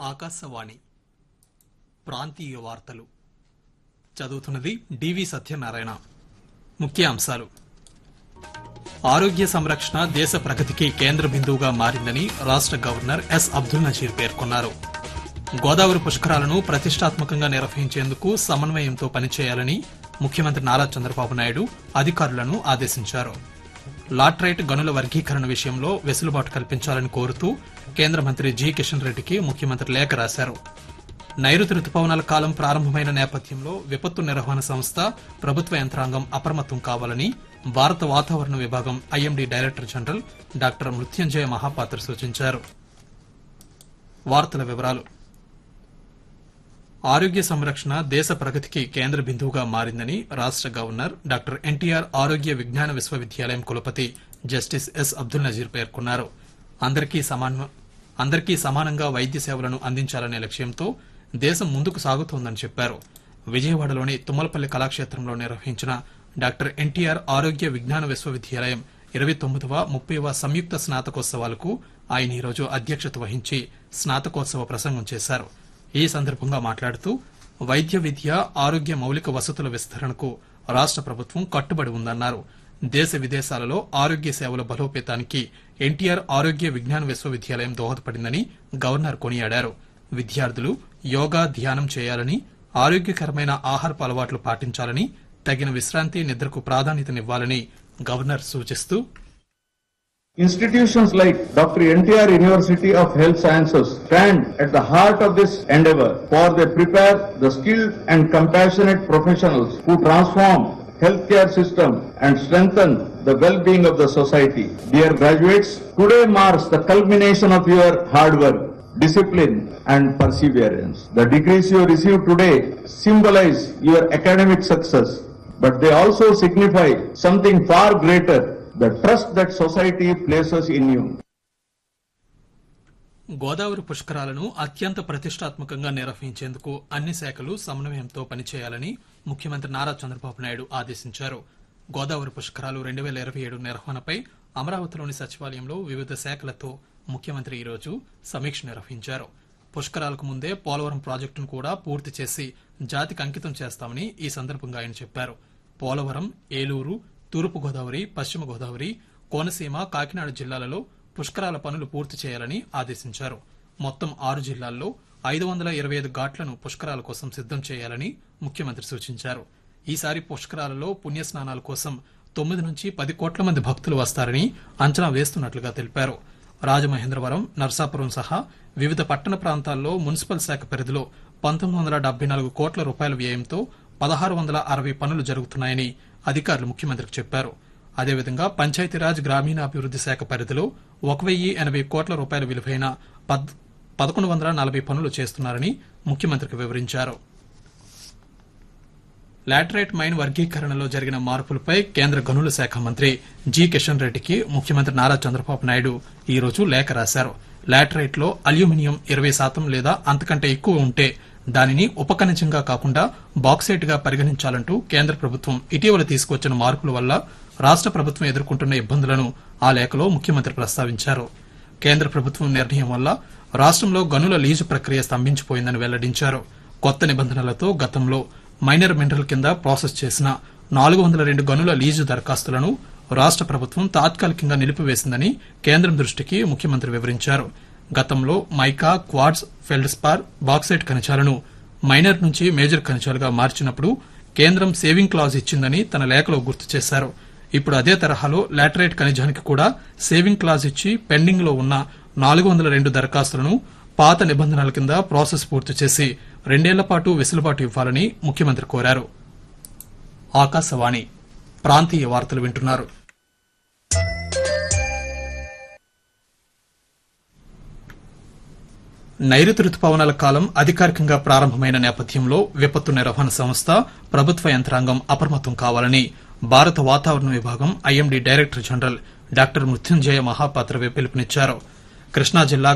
ఆకాశవాణి ప్రాంతీయ వార్తలు చదువుతున్నది డివి సత్యనారాయణ ముఖ్య అంశాలు ఆరోగ్య సంరక్షణ దేశ ప్రగతికి కేంద్ర బిందువుగా మారిందని రాష్ట గవర్నర్ ఎస్ అబ్దుల్ నజీర్ పేర్కొన్నారు గోదావరి పుష్కరాలను ప్రతిష్టాత్మకంగా నిర్వహించేందుకు సమన్వయంతో పనిచేయాలని ముఖ్యమంత్రి నారా చంద్రబాబు నాయుడు అధికారులను ఆదేశించారు లాట్రైట్ గనుల వర్గీకరణ విషయంలో వెసులుబాటు కల్పించాలని కోరుతూ కేంద్ర మంత్రి జి కిషన్ రెడ్డికి ముఖ్యమంత్రి లేఖ రాశారు నైరుతి రుతుపవనాల కాలం ప్రారంభమైన నేపథ్యంలో విపత్తు నిర్వహణ సంస్థ ప్రభుత్వ యంత్రాంగం అప్రమత్తం కావాలని భారత వాతావరణ విభాగం IMD director general doctor Mrutyunjay Mohapatra సూచించారు వార్తల వివరాలు ఆరోగ్య సంరక్షణ దేశ ప్రగతికి కేంద్ర బిందువుగా మారిందని రాష్ట గవర్నర్ డాక్టర్ ఎన్టీఆర్ ఆరోగ్య విజ్ఞాన విశ్వవిద్యాలయం కులపతి జస్టిస్ ఎస్ అబ్దుల్ నజీర్ పేర్కొన్నారు అందరికీ సమాన అందరికీ సమానంగా వైద్య సేవలను అందించాలనే లక్ష్యంతో దేశం ముందుకు సాగుతోందని చెప్పారు విజయవాడలోని తుమ్మలపల్లి కళాక్షేత్రంలో నిర్వహించిన డాక్టర్ ఎన్టీఆర్ ఆరోగ్య విజ్ఞాన విశ్వవిద్యాలయం ఇరవై తొమ్మిదవ ముప్పైవ సంయుక్త స్నాతకోత్సవాలకు ఆయన ఈరోజు అధ్యక్షత వహించి స్నాతకోత్సవ ప్రసంగం చేశారు ఈ సందర్భంగా మాట్లాడుతూ వైద్య విద్య ఆరోగ్య మౌలిక వసతుల విస్తరణకు రాష్ట ప్రభుత్వం కట్టుబడి ఉందన్నారు దేశ విదేశాలలో ఆరోగ్య సేవల బలోపేతానికి ఎన్టీఆర్ ఆరోగ్య విజ్ఞాన విశ్వవిద్యాలయం దోహదపడిందని గవర్నర్ కొనియాడారు విద్యార్థులు యోగా ధ్యానం చేయాలని ఆరోగ్యకరమైన ఆహారపు అలవాట్లు పాటించాలని తగిన విశ్రాంతి నిద్రకు ప్రాధాన్యతనివ్వాలని గవర్నర్ సూచిస్తూ Institutions like Dr. NTR University of Health Sciences stand at the heart of this endeavor for they prepare the skilled and compassionate professionals who transform healthcare system and strengthen the well-being of the society. Dear graduates, today marks the culmination of your hard work, discipline and perseverance. The degrees you receive today symbolize your academic success, but they also signify something far greater the trust that society places in you. Godavari పుష్కరాలను అత్యంత ప్రతిష్టాత్మకంగా నిర్వహించేందుకు అన్ని శాఖలు సమన్వయంతో పనిచేయాలని ముఖ్యమంత్రి నారా చంద్రబాబు నాయుడు ఆదేశించారు గోదావరి పుష్కరాలు రెండు వేల ఇరవై ఏడు నిర్వహణపై అమరావతిలోని సచివాలయంలో వివిధ శాఖలతో ముఖ్యమంత్రి ఈరోజు సమీక్ష నిర్వహించారు పుష్కరాలకు ముందే పోలవరం ప్రాజెక్టును కూడా పూర్తి చేసి జాతికి అంకితం చేస్తామని ఈ సందర్భంగా ఆయన చెప్పారు పోలవరం ఏలూరు తూర్పు గోదావరి పశ్చిమ గోదావరి కోనసీమ కాకినాడ జిల్లాలలో పుష్కరాల పనులు పూర్తి చేయాలని ఆదేశించారు మొత్తం ఆరు జిల్లాల్లో ఐదు వందల ఇరవై ఐదు ఘాట్లను పుష్కరాల కోసం సిద్దం చేయాలని ముఖ్యమంత్రి సూచించారు ఈసారి పుష్కరాలలో పుణ్యస్నానాల కోసం తొమ్మిది నుంచి పది కోట్ల మంది భక్తులు వస్తారని అంచనా వేస్తున్నట్లుగా తెలిపారు రాజమహేంద్రవరం నర్సాపురం సహా వివిధ పట్టణ ప్రాంతాల్లో మున్సిపల్ శాఖ పరిధిలో పంతొమ్మిది వందల డెబ్బై నాలుగు కోట్ల రూపాయల వ్యయంతో పదహారు వందల అరవై పనులు జరుగుతున్నాయని అధికారులు ముఖ్యమంత్రికి చెప్పారు అదేవిధంగా పంచాయతీరాజ్ గ్రామీణాభివృద్ది శాఖ పరిధిలో ఒక వెయ్యి ఎనభై కోట్ల రూపాయల విలువైన పద్- పదకొండు వందల నలభై పనులు చేస్తున్నారని ముఖ్యమంత్రికి వివరించారు లాటరైట్ మైన్ వర్గీకరణలో జరిగిన మార్పులపై కేంద్ర గనుల శాఖ మంత్రి జి కిషన్ రెడ్డికి ముఖ్యమంత్రి నారా చంద్రబాబు నాయుడు ఈ రోజు లేఖ రాశారు లాటరైట్ లో అల్యూమినియం ఇరవై శాతం లేదా అంతకంటే ఎక్కువ ఉంటే దానిని ఉపఖనిజంగా కాకుండా బాక్సైట్ గా పరిగణించాలంటూ కేంద్ర ప్రభుత్వం ఇటీవల తీసుకొచ్చిన మార్పుల వల్ల రాష్ట ప్రభుత్వం ఎదుర్కొంటున్న ఇబ్బందులను ఆ లేఖలో ముఖ్యమంత్రి ప్రస్తావించారు కేంద్ర ప్రభుత్వం నిర్ణయం వల్ల రాష్ట్రంలో గనుల లీజు ప్రక్రియ స్తంభించిపోయిందని వెల్లడించారు కొత్త నిబంధనలతో గతంలో మైనర్ మినరల్ కింద ప్రాసెస్ చేసిన నాలుగు వందల రెండు గనుల లీజు దరఖాస్తులను రాష్ట ప్రభుత్వం తాత్కాలికంగా నిలిపివేసిందని కేంద్రం దృష్టికి ముఖ్యమంత్రి వివరించారు గతంలో మైకా క్వాడ్స్ ఫెల్డ్స్పార్ బాక్సైట్ ఖనిజాలను మైనర్ నుంచి మేజర్ ఖనిజాలుగా మార్చినప్పుడు కేంద్రం సేవింగ్ క్లాజ్ ఇచ్చిందని తన లేఖలో గుర్తు చేశారు ఇప్పుడు అదే తరహాలో లాటరైట్ ఖనిజానికి కూడా సేవింగ్ క్లాజ్ ఇచ్చి పెండింగ్ లో ఉన్న నాలుగు వందల రెండు దరఖాస్తులను పాత నిబంధనల కింద ప్రాసెస్ పూర్తి చేసి రెండేళ్ల పాటు వెసులుబాటు ఇవ్వాలని ముఖ్యమంత్రి కోరారు ఆకాశవాణి ప్రాంతీయ వార్తలు వింటున్నారు నైరుతి రుతుపవనాల కాలం అధికారికంగా ప్రారంభమైన నేపథ్యంలో విపత్తు నిర్వహణ సంస్థ ప్రభుత్వ యంత్రాంగం అప్రమత్తం కావాలని భారత వాతావరణ విభాగం IMD director general doctor Mrutyunjay Mohapatra పిలుపునిచ్చారు కృష్ణా జిల్లా